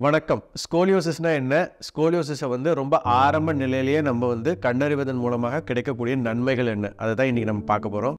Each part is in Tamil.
வணக்கம் ஸ்கோலியோசிஸ்னா என்ன ஸ்கோலியோசிஸை வந்து ரொம்ப ஆரம்ப நிலையிலேயே நம்ம வந்து கண்டறிவதன் மூலமாக கிடைக்கக்கூடிய நன்மைகள் என்ன அதை தான் இன்றைக்கி நம்ம பார்க்க போகிறோம்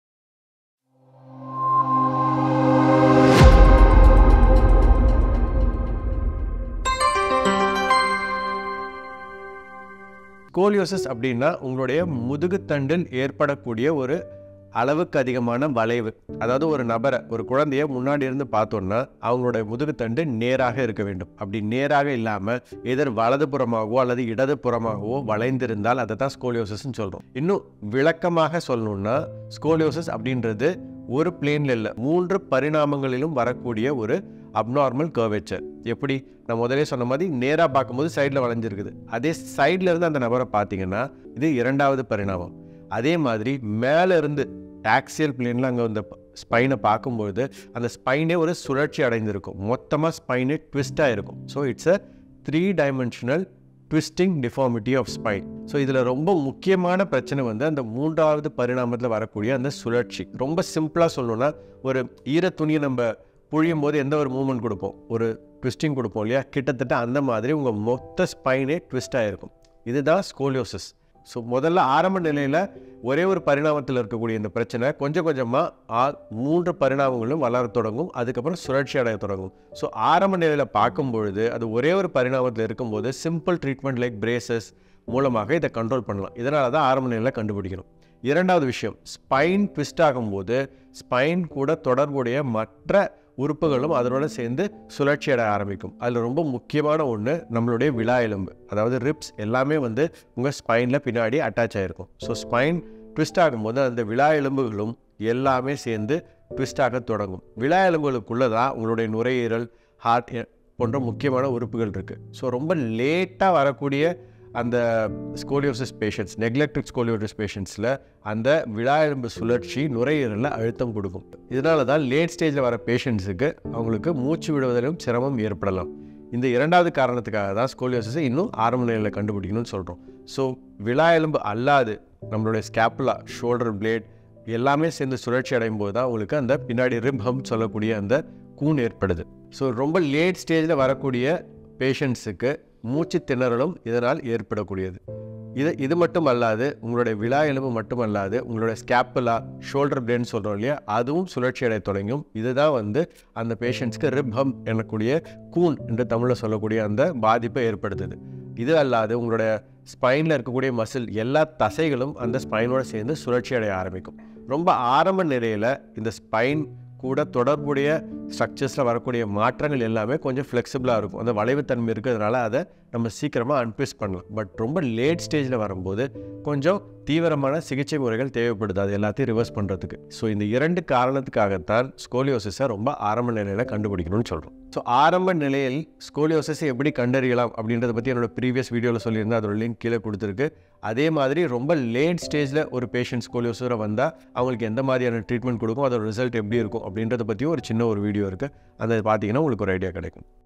ஸ்கோலியோசிஸ் அப்படின்னா உங்களுடைய முதுகுத்தண்டில் ஏற்படக்கூடிய ஒரு அளவுக்கு அதிகமான வளைவு அதாவது ஒரு நபரை ஒரு குழந்தைய முன்னாடி இருந்து பார்த்தோன்னா அவங்களுடைய முதுகுத்தண்டு நேராக இருக்க வேண்டும் அப்படி நேராக இல்லாமல் எதிர் வலதுபுறமாகவோ அல்லது இடதுபுறமாகவோ வளைந்திருந்தால் அதை தான் ஸ்கோலியோசிஸ்ன்னு சொல்கிறோம் இன்னும் விளக்கமாக சொல்லணும்னா ஸ்கோலியோசிஸ் அப்படின்றது ஒரு பிளேன்ல இல்லை மூன்று பரிணாமங்களிலும் வரக்கூடிய ஒரு அப்நார்மல் கர்வேச்சர் எப்படி நான் முதலே சொன்ன மாதிரி நேராக பார்க்கும்போது சைடில் வளைஞ்சிருக்குது அதே சைடில் இருந்து அந்த நபரை பார்த்தீங்கன்னா இது இரண்டாவது பரிணாமம் அதே மாதிரி மேலே இருந்து ஆக்சியல் பிளேனில் அங்கே அந்த ஸ்பைனை பார்க்கும்பொழுது அந்த ஸ்பைனே ஒரு சுழற்சி அடைந்திருக்கும் மொத்தமாக ஸ்பைனே ட்விஸ்டாக இருக்கும் so it's a three dimensional twisting deformity of spine so இதில் ரொம்ப முக்கியமான பிரச்சனை வந்து அந்த மூன்றாவது பரிணாமத்தில் வரக்கூடிய அந்த சுழற்சி ரொம்ப சிம்பிளாக சொல்லணும்னா ஒரு ஈர துணியை நம்ம புழியும் போது எந்த ஒரு மூமெண்ட் கொடுப்போம் ஒரு ட்விஸ்டிங் கொடுப்போம் இல்லையா கிட்டத்தட்ட அந்த மாதிரி உங்கள் மொத்த ஸ்பைனே ட்விஸ்ட் ஆகிருக்கும் இதுதான் ஸ்கோலியோசிஸ் ஸோ முதல்ல ஆரம்ப நிலையில் ஒரே ஒரு பரிணாமத்தில் இருக்கக்கூடிய இந்த பிரச்சனை கொஞ்சம் கொஞ்சமாக மூன்று பரிணாமங்களும் வளர தொடங்கும் அதுக்கப்புறம் சுழற்சி அடைய தொடங்கும் ஸோ ஆரம்ப நிலையில் பார்க்கும் பொழுது அது ஒரே ஒரு பரிணாமத்தில் இருக்கும்போது சிம்பிள் ட்ரீட்மெண்ட் லைக் பிரேசஸ் மூலமாக இதை கண்ட்ரோல் பண்ணலாம் இதனால தான் ஆரம்ப நிலையில் கண்டுபிடிக்கணும் இரண்டாவது விஷயம் ஸ்பைன் ட்விஸ்ட் ஆகும்போது ஸ்பைன் கூட தொடர்புடைய மற்ற உறுப்புகளும் அதனோட சேர்ந்து சுழற்சி அடைய ஆரம்பிக்கும் அதில் ரொம்ப முக்கியமான ஒன்று நம்மளுடைய விழா எலும்பு அதாவது ரிப்ஸ் எல்லாமே வந்து உங்கள் ஸ்பைனில் பின்னாடி அட்டாச் ஆகிருக்கும் ஸோ ஸ்பைன் ட்விஸ்ட் ஆகும்போது அந்த விழா எலும்புகளும் எல்லாமே சேர்ந்து ட்விஸ்ட் ஆக தொடங்கும் விழா எலும்புகளுக்குள்ளே தான் உங்களுடைய நுரையீரல் ஹார்ட் போன்ற முக்கியமான உறுப்புகள் இருக்குது ஸோ ரொம்ப லேட்டாக வரக்கூடிய அந்த ஸ்கோலியோசிஸ் பேஷண்ட்ஸ் நெக்லெக்டட் ஸ்கோலியோசிஸ் பேஷண்ட்ஸில் அந்த விழா எலும்பு சுழற்சி நுரையீரலில் அழுத்தம் கொடுக்கும் இதனால தான் லேட் ஸ்டேஜில் வர பேஷண்ட்ஸுக்கு அவங்களுக்கு மூச்சு விடுவதிலும் சிரமம் ஏற்படலாம் இந்த இரண்டாவது காரணத்துக்காக தான் ஸ்கோலியோசிஸை இன்னும் ஆரம்ப நிலையில் கண்டுபிடிக்கணும்னு சொல்கிறோம் ஸோ விழா எலும்பு அல்லாது நம்மளுடைய ஸ்கேப்புலா ஷோல்டர் பிளேட் எல்லாமே சேர்ந்து சுழற்சி அடையும் போது தான் உங்களுக்கு அந்த பின்னாடி ரிப் ஹம் சொல்லக்கூடிய அந்த கூன் ஏற்படுது ஸோ ரொம்ப லேட் ஸ்டேஜில் வரக்கூடிய பேஷண்ட்ஸுக்கு மூச்சு திணறலும் இதனால் ஏற்படக்கூடியது இது இது மட்டும் அல்லாது உங்களுடைய விழா எலும்பு மட்டும் அல்லாது உங்களுடைய ஸ்கேப்புலா ஷோல்டர் பிளேன் சொல்கிறோம் இல்லையா அதுவும் சுழற்சி அடைய தொடங்கும் இதுதான் வந்து அந்த பேஷண்ட்ஸ்க்கு ரிப்ஹம் எனக்கூடிய கூன் என்று தமிழில் சொல்லக்கூடிய அந்த பாதிப்பை ஏற்படுத்துது இது அல்லாது உங்களுடைய ஸ்பைனில் இருக்கக்கூடிய மசில் எல்லா தசைகளும் அந்த ஸ்பைனோட சேர்ந்து சுழற்சி அடைய ஆரம்பிக்கும் ரொம்ப ஆரம்ப நிலையில் இந்த ஸ்பைன் கூட தொடர்புடைய ஸ்ட்ரக்சர்ஸில் வரக்கூடிய மாற்றங்கள் எல்லாமே கொஞ்சம் ஃப்ளெக்சிபிளாக இருக்கும் அந்த வளைவுத்தன்மை இருக்கிறதுனால அதை நம்ம சீக்கிரமாக அன்பிஸ் பண்ணலாம் பட் ரொம்ப லேட் ஸ்டேஜில் வரும்போது கொஞ்சம் தீவிரமான சிகிச்சை முறைகள் தேவைப்படுது அது எல்லாத்தையும் ரிவர்ஸ் பண்ணுறதுக்கு ஸோ இந்த இரண்டு காரணத்துக்காகத்தான் ஸ்கோலியோசிஸை ரொம்ப ஆரம்ப நிலையில் கண்டுபிடிக்கணும்னு சொல்கிறோம் ஸோ ஆரம்ப நிலையில் ஸ்கோலியோசிஸை எப்படி கண்டறியலாம் அப்படின்றத பற்றி என்னோட ப்ரீவியஸ் வீடியோவில் சொல்லியிருந்தேன் அதோட லிங்க் கீழே கொடுத்துருக்கு அதே மாதிரி ரொம்ப லேட் ஸ்டேஜில் ஒரு பேஷண்ட் ஸ்கோலியோசிஸை வந்தால் அவங்களுக்கு எந்த மாதிரியான ட்ரீட்மெண்ட் கொடுக்கும் அதோட ரிசல்ட் எப்படி இருக்கும் அப்படின்றத பற்றியும் ஒரு சின்ன ஒரு வீடியோ இருக்குது அதை பார்த்தீங்கன்னா உங்களுக்கு ஒரு ஐடியா கிடைக்கும்